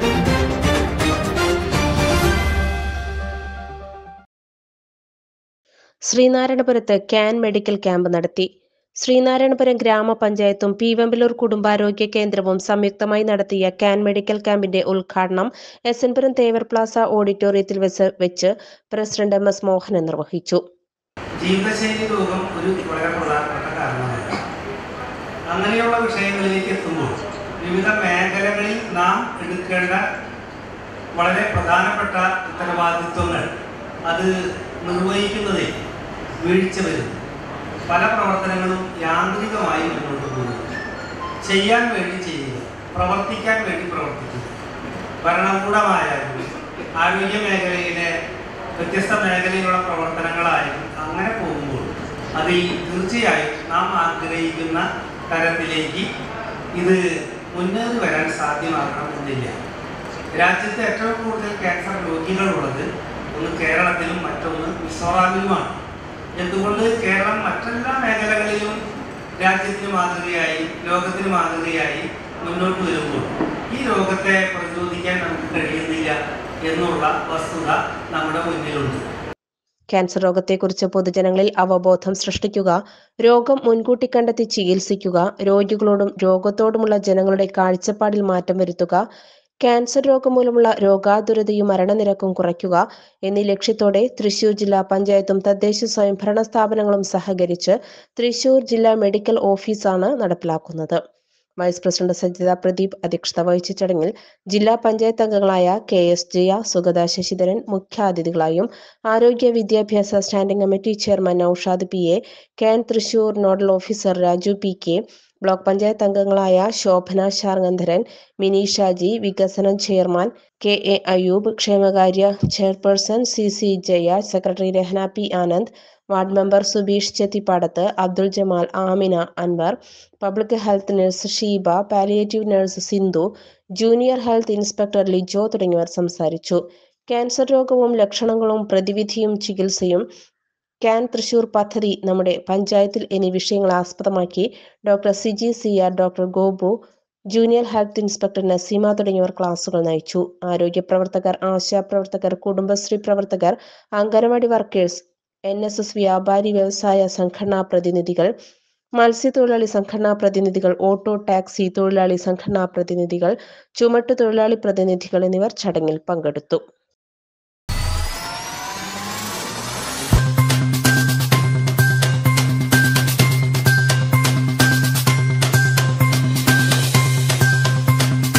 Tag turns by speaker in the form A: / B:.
A: ശ്രീനാരായണപുരത്ത് can medical camp നടത്തി ശ്രീനാരായണപുരം ഗ്രാമപഞ്ചായത്തും പീവമ്പലൂർ കുടുംബാരോഗ്യ കേന്ദ്രവും സംയുക്തമായി നടത്തിയ ക്യാൻ മെഡിക്കൽ ക്യാമ്പിന്റെ ഉദ്ഘാടനം S N Puram Thevar plaza ഓഡിറ്റോറിയത്തിൽ വെച്ച് വെച്ച് പ്രസിഡന്റ് എം എസ് മോഹനൻ നിർവഹിച്ചു
B: ജീവിതശൈലി രോഗം ഒരു വളരെ പ്രധാനപ്പെട്ട കാരണമാണ് അങ്ങനെയുള്ള വിഷയങ്ങളിലേക്ക് എത്തുമ്പോൾ വിവിധ മേഖലകളിൽ നാം എടുക്കേണ്ട വളരെ പ്രധാനപ്പെട്ട ഉത്തരവാദിത്വങ്ങൾ അത് നിർവഹിക്കുന്നതിൽ വീഴ്ച വരുന്നു പല പ്രവർത്തനങ്ങളും യാന്ത്രികമായി മുന്നോട്ട് പോകുന്നു ചെയ്യാൻ വേണ്ടി ചെയ്യുക പ്രവർത്തിക്കാൻ വേണ്ടി പ്രവർത്തിക്കുക ഭരണകൂടമായാലും ആരോഗ്യ മേഖലയിലെ വ്യത്യസ്ത മേഖലയിലുള്ള പ്രവർത്തനങ്ങളായാലും അങ്ങനെ പോകുമ്പോൾ അതിൽ തീർച്ചയായും നാം ആഗ്രഹിക്കുന്ന തരത്തിലേക്ക് ഇത് മുന്നേറി വരാൻ സാധ്യമാകണമെന്നില്ല രാജ്യത്ത് ഏറ്റവും കൂടുതൽ ക്യാൻസർ രോഗികളുള്ളത് ഒന്ന് കേരളത്തിലും മറ്റൊന്ന് മിസോറാമിലുമാണ് എന്തുകൊണ്ട് കേരളം മറ്റെല്ലാ മേഖലകളിലും രാജ്യത്തിന് മാതൃകയായി ലോകത്തിന് മാതൃകയായി മുന്നോട്ട് വരുമ്പോൾ ഈ രോഗത്തെ പ്രതിരോധിക്കാൻ നമുക്ക് കഴിയുന്നില്ല എന്നുള്ള വസ്തുത നമ്മുടെ മുന്നിലുണ്ട്
A: ക്യാൻസർ രോഗത്തെക്കുറിച്ച് പൊതുജനങ്ങളിൽ അവബോധം സൃഷ്ടിക്കുക രോഗം മുൻകൂട്ടി കണ്ടെത്തി ചികിത്സിക്കുക രോഗികളോടും രോഗത്തോടുമുള്ള ജനങ്ങളുടെ കാഴ്ചപ്പാടിൽ മാറ്റം വരുത്തുക ക്യാൻസർ രോഗം മൂലമുള്ള രോഗാതുരതയും മരണനിരക്കും കുറയ്ക്കുക എന്നീ ലക്ഷ്യത്തോടെ തൃശൂർ ജില്ലാ പഞ്ചായത്തും തദ്ദേശ സ്വയംഭരണ സ്ഥാപനങ്ങളും സഹകരിച്ച് തൃശൂർ ജില്ലാ മെഡിക്കൽ ഓഫീസാണ് നടപ്പിലാക്കുന്നത് വൈസ് പ്രസിഡന്റ് സജിത പ്രദീപ് അധ്യക്ഷത വഹിച്ച ചടങ്ങിൽ ജില്ലാ പഞ്ചായത്ത് അംഗങ്ങളായ കെ എസ് ജയ സുഗത ശശിധരൻ മുഖ്യാതിഥികളായും ആരോഗ്യ വിദ്യാഭ്യാസ standing committee chairman Noushad P A CAN Thrissur nodal officer Raju P K block panchayat അംഗങ്ങളായ ശോഭന ശാർങ്ങന്ധരൻ മിനി ഷാജി വികസനം ചെയർമാൻ കെ എ അയൂബ് ക്ഷേമകാര്യ chairperson C C Jaya secretary Rahana P Anand ward member Subeesh Chethippadath Abdul Jamal Amina Anwar public health nurse Sheeba palliative nurse Sindhu junior health inspector Lijo തുടങ്ങിയവർ സംസാരിച്ചു cancer രോഗവും ലക്ഷണങ്ങളും പ്രതിവിധിയും ചികിത്സയും can Thrissur പദ്ധതി നമ്മുടെ പഞ്ചായത്തിൽ എന്നീ വിഷയങ്ങൾ ആസ്പദമാക്കി doctor Siji C R doctor Gopu junior health inspector Naseema തുടങ്ങിയവർ ക്ലാസുകൾ നയിച്ചു ആരോഗ്യ പ്രവർത്തകർ ആശാ പ്രവർത്തകർ കുടുംബശ്രീ പ്രവർത്തകർ anganwadi workers N S S വ്യാപാരി വ്യവസായ സംഘടനാ പ്രതിനിധികൾ മത്സ്യത്തൊഴിലാളി സംഘടനാ പ്രതിനിധികൾ ഓട്ടോ ടാക്സി തൊഴിലാളി സംഘടനാ പ്രതിനിധികൾ ചുമട്ട് തൊഴിലാളി പ്രതിനിധികൾ എന്നിവർ ചടങ്ങിൽ പങ്കെടുത്തു